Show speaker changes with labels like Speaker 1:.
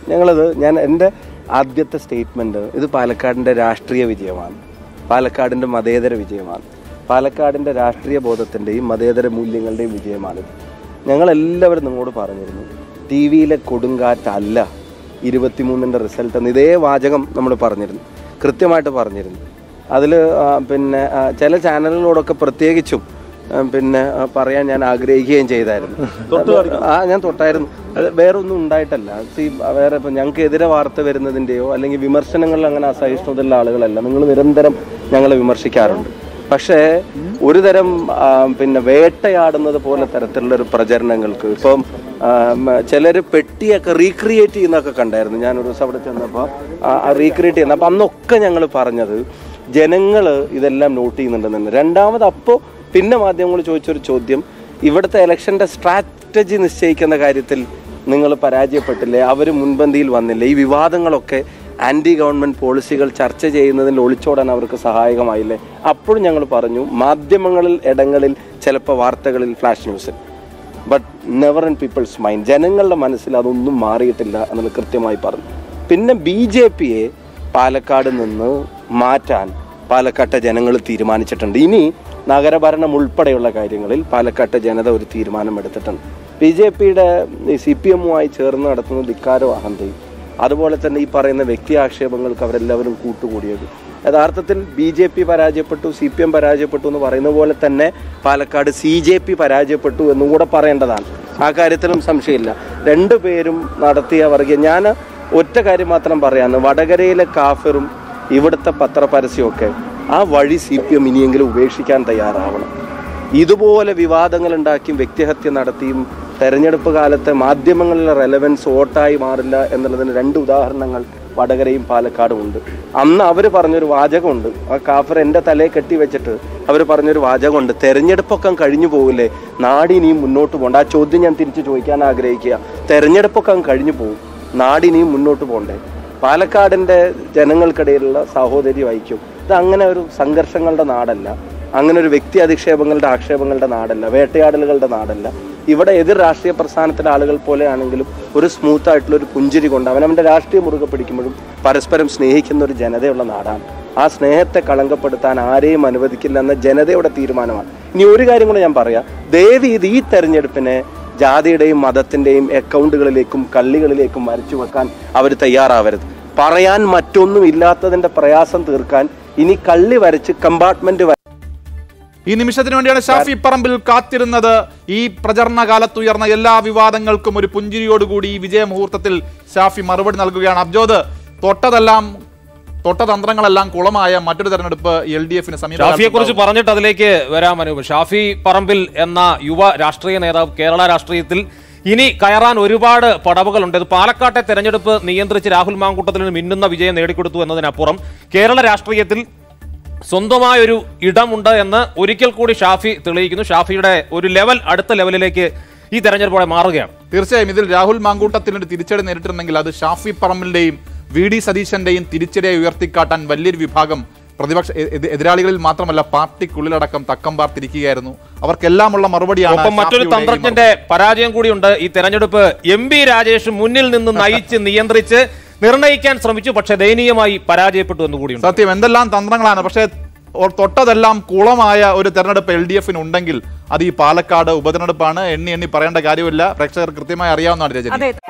Speaker 1: ഞങ്ങളത് ഞാൻ എൻ്റെ ആദ്യത്തെ സ്റ്റേറ്റ്മെൻറ്റ് ഇത് പാലക്കാടിൻ്റെ രാഷ്ട്രീയ വിജയമാണ് പാലക്കാടിൻ്റെ മതേതര വിജയമാണ് പാലക്കാടിൻ്റെ രാഷ്ട്രീയ ബോധത്തിൻ്റെയും മതേതര മൂല്യങ്ങളുടെയും വിജയമാണിത് ഞങ്ങളെല്ലാവരും നിങ്ങളോട് പറഞ്ഞിരുന്നു ടി വിയിലെ കൊടുങ്കാറ്റല്ല ഇരുപത്തിമൂന്നിൻ്റെ റിസൾട്ട് എന്ന് ഇതേ വാചകം നമ്മൾ പറഞ്ഞിരുന്നു കൃത്യമായിട്ട് പറഞ്ഞിരുന്നു അതിൽ പിന്നെ ആ, ചില ചാനലുകളോടൊക്കെ പ്രത്യേകിച്ചും ആ, പിന്നെ ആ, പറയാൻ ഞാൻ ആഗ്രഹിക്കുകയും ചെയ്തായിരുന്നു ആ ഞാൻ തൊട്ടായിരുന്നു അത് വേറെ ഒന്നും ഉണ്ടായിട്ടല്ല സി വേറെ ഇപ്പം ഞങ്ങൾക്ക് എതിരെ വാർത്ത വരുന്നതിൻ്റെയോ അല്ലെങ്കിൽ വിമർശനങ്ങളിൽ അങ്ങനെ അസഹിഷ്ണുതയുള്ള ആളുകളല്ല നിങ്ങൾ നിരന്തരം ഞങ്ങളെ വിമർശിക്കാറുണ്ട് പക്ഷേ ഒരു തരം ആ, പിന്നെ വേട്ടയാടുന്നത് പോലെ തരത്തിലുള്ള ഒരു പ്രചരണങ്ങൾക്ക് ഇപ്പം ചിലർ പെട്ടിയൊക്കെ റീക്രിയേറ്റ് ചെയ്യുന്നൊക്കെ കണ്ടായിരുന്നു ഞാനൊരു ദിവസം അവിടെ ചെന്നപ്പോൾ റീക്രിയേറ്റ് ചെയ്യുന്ന അപ്പം അന്നൊക്കെ ഞങ്ങൾ പറഞ്ഞത് ജനങ്ങൾ ഇതെല്ലാം നോട്ട് ചെയ്യുന്നുണ്ടെന്ന് രണ്ടാമത് അപ്പോൾ പിന്നെ മാധ്യമങ്ങൾ ചോദിച്ചൊരു ചോദ്യം ഇവിടുത്തെ ഇലക്ഷൻ്റെ സ്ട്രാറ്റജി നിശ്ചയിക്കുന്ന കാര്യത്തിൽ നിങ്ങൾ പരാജയപ്പെട്ടില്ലേ അവർ മുൻപന്തിയിൽ വന്നില്ലേ ഈ വിവാദങ്ങളൊക്കെ ആൻറ്റി ഗവൺമെൻറ് പോളിസികൾ ചർച്ച ചെയ്യുന്നതിൽ ഒളിച്ചോടാൻ അവർക്ക് സഹായകമായില്ലേ അപ്പോഴും ഞങ്ങൾ പറഞ്ഞു മാധ്യമങ്ങളിൽ ഇടങ്ങളിൽ ചിലപ്പോൾ വാർത്തകളിൽ ഫ്ലാഷ് ന്യൂസിൽ but never in people's mind ജനങ്ങളുടെ മനസ്സിൽ അതൊന്നും മാറിയിട്ടില്ല എന്നുള്ളത് കൃത്യമായി പറഞ്ഞു പിന്നെ ബി ജെ പിയെ പാലക്കാട് നിന്ന് മാറ്റാൻ പാലക്കാട്ടെ ജനങ്ങൾ തീരുമാനിച്ചിട്ടുണ്ട് ഇനി നഗരഭരണം ഉൾപ്പെടെയുള്ള കാര്യങ്ങളിൽ പാലക്കാട്ടെ ജനത ഒരു തീരുമാനം എടുത്തിട്ടുണ്ട് ബി ജെ പിയുടെ സി പി എമ്മുമായി ചേർന്ന് നടത്തുന്ന ധിക്കാരോ അഹന്തയും അതുപോലെ തന്നെ ഈ പറയുന്ന വ്യക്തി ആക്ഷേപങ്ങൾക്ക് അവരെല്ലാവരും കൂട്ടുകൂടിയത് യഥാർത്ഥത്തിൽ ബി ജെ പി പരാജയപ്പെട്ടു സി പി എം പരാജയപ്പെട്ടു എന്ന് പറയുന്ന പോലെ തന്നെ പാലക്കാട് സി ജെ പി പരാജയപ്പെട്ടു എന്നും കൂടെ പറയേണ്ടതാണ് ആ കാര്യത്തിലും സംശയമില്ല രണ്ടുപേരും നടത്തിയ വർഗീയ ഞാൻ ഒറ്റ കാര്യം മാത്രം പറയാന്ന് വടകരയിലെ കാഫറും ഇവിടുത്തെ പത്രപരസ്യമൊക്കെ ആ വഴി സി പി എം ഇനിയെങ്കിലും ഉപേക്ഷിക്കാൻ തയ്യാറാവണം ഇതുപോലെ വിവാദങ്ങൾ ഉണ്ടാക്കിയും വ്യക്തിഹത്യ നടത്തിയും തെരഞ്ഞെടുപ്പ് കാലത്തെ മാധ്യമങ്ങളിലെ റെലവൻസ് വോട്ടായി മാറില്ല എന്നുള്ളതിന് രണ്ട് ഉദാഹരണങ്ങൾ വടകരയും പാലക്കാടും ഉണ്ട് അന്ന് അവർ പറഞ്ഞൊരു വാചകമുണ്ട് ആ കാഫർ എൻ്റെ തലയെ കെട്ടി വെച്ചിട്ട് അവർ പറഞ്ഞൊരു വാചകമുണ്ട് തെരഞ്ഞെടുപ്പൊക്കെ കഴിഞ്ഞു പോകില്ലേ നാടിനിയും മുന്നോട്ട് പോകണ്ട ആ ചോദ്യം ഞാൻ തിരിച്ചു ചോദിക്കാൻ ആഗ്രഹിക്കുക തെരഞ്ഞെടുപ്പൊക്കെ അങ്ങ് കഴിഞ്ഞു പോകും നാടിനിയും മുന്നോട്ട് പോകണ്ടേ പാലക്കാടിൻ്റെ ജനങ്ങൾക്കിടയിലുള്ള സാഹോദര്യം ഐക്യം ഇത് അങ്ങനെ ഒരു സംഘർഷങ്ങളുടെ നാടല്ല അങ്ങനെ ഒരു വ്യക്തി അധിക്ഷേപങ്ങളുടെ ആക്ഷേപങ്ങളുടെ നാടല്ല വേട്ടയാടലുകളുടെ നാടല്ല ഇവിടെ എതിർ രാഷ്ട്രീയ പ്രസ്ഥാനത്തിലെ ആളുകൾ പോലെയാണെങ്കിലും ഒരു സ്മൂത്ത് ആയിട്ടുള്ള ഒരു പുഞ്ചിരി കൊണ്ട് അവനവൻ്റെ രാഷ്ട്രീയം മുറുകെ പിടിക്കുമ്പോഴും പരസ്പരം സ്നേഹിക്കുന്ന ഒരു ജനതയുള്ള നാടാണ് ആ സ്നേഹത്തെ കളങ്കപ്പെടുത്താൻ ആരെയും അനുവദിക്കില്ല എന്ന ജനതയുടെ തീരുമാനമാണ് ഇനി ഒരു കാര്യം കൂടെ ഞാൻ പറയാം ദേവി ഇത് ഈ തെരഞ്ഞെടുപ്പിനെ ജാതിയുടെയും മതത്തിന്റെയും അക്കൗണ്ടുകളിലേക്കും കള്ളികളിലേക്കും വരച്ചു വെക്കാൻ അവർ തയ്യാറാവരുത് പറയാൻ മറ്റൊന്നും ഇല്ലാത്തതിന്റെ പ്രയാസം തീർക്കാൻ ഇനി കള്ളി വരച്ച് കമ്പാർട്ട്മെന്റ്
Speaker 2: ഈ നിമിഷത്തിന് വേണ്ടിയാണ് ഷാഫി പറമ്പിൽ കാത്തിരുന്നത് ഈ പ്രചരണ കാലത്ത് ഉയർന്ന എല്ലാ വിവാദങ്ങൾക്കും ഒരു പുഞ്ചിരിയോടുകൂടി ഈ വിജയമുഹൂർത്തത്തിൽ ഷാഫി മറുപടി നൽകുകയാണ് അബ്ജോദ് തൊട്ടതെല്ലാം തൊട്ട തന്ത്രങ്ങളെല്ലാം കുളമായ മറ്റൊരു തെരഞ്ഞെടുപ്പ് എൽ ഡി എഫിന്
Speaker 3: ഷാഫിയെ കുറിച്ച് പറഞ്ഞിട്ട് അതിലേക്ക് വരാം അനൂപ് ഷാഫി പറമ്പിൽ എന്ന യുവ രാഷ്ട്രീയ നേതാവ് കേരള രാഷ്ട്രീയത്തിൽ ഇനി കയറാൻ ഒരുപാട് പടവുകളുണ്ട് ഇത് പാലക്കാട്ടെ തെരഞ്ഞെടുപ്പ് നിയന്ത്രിച്ച് രാഹുൽ മാങ്കൂട്ടത്തിന് മിന്നുന്ന വിജയം നേടിക്കൊടുത്തു എന്നതിനപ്പുറം കേരള രാഷ്ട്രീയത്തിൽ സ്വന്തമായൊരു ഇടമുണ്ട് എന്ന് ഒരിക്കൽ കൂടി ഷാഫി തെളിയിക്കുന്നു ഷാഫിയുടെ ഒരു ലെവൽ അടുത്ത ലെവലിലേക്ക് ഈ തെരഞ്ഞെടുപ്പോടെ മാറുകയാണ്
Speaker 2: തീർച്ചയായും ഇതിൽ രാഹുൽ മാങ്കൂട്ടത്തിന് ഒരു തിരിച്ചടി നേരിട്ടിരുന്നെങ്കിൽ അത് ഷാഫി പറമ്പിലിന്റെയും വി ഡി സതീശന്റെയും തിരിച്ചടിയെ ഉയർത്തിക്കാട്ടാൻ വലിയൊരു വിഭാഗം പ്രതിപക്ഷ എ- എതി- എതിരാളികളിൽ മാത്രമല്ല പാർട്ടിക്കുള്ളിലടക്കം തക്കം പാർത്തിരിക്കുകയായിരുന്നു അവർക്കെല്ലാമുള്ള മറുപടിയാണ്
Speaker 3: ഒപ്പം മറ്റൊരു
Speaker 2: ഷാഫിയുടെ ഈ
Speaker 3: തന്ത്രജ്ഞന്റെ പരാജയം കൂടിയുണ്ട് ഈ തെരഞ്ഞെടുപ്പ് എം ബി രാജേഷ് മുന്നിൽ നിന്ന് നയിച്ച് നിയന്ത്രിച്ച് നിർണയിക്കാൻ ശ്രമിച്ചു പക്ഷേ ദയനീയമായി പരാജയപ്പെട്ടു എന്ന് കൂടിയുണ്ട്
Speaker 2: സത്യം എന്തെല്ലാം തന്ത്രങ്ങളാണ് പക്ഷേ ഒ- തൊട്ടതെല്ലാം കുളമായ ഒരു തെരഞ്ഞെടുപ്പ് എൽ ഡി എഫിന് ഉണ്ടെങ്കിൽ അത് ഈ പാലക്കാട് ഉപതെരഞ്ഞെടുപ്പാണ് എണ്ണി എണ്ണി പറയേണ്ട കാര്യമില്ല പ്രേക്ഷകർ കൃത്യമായി അറിയാവുന്നതാണ് രജനി
Speaker 4: അതെ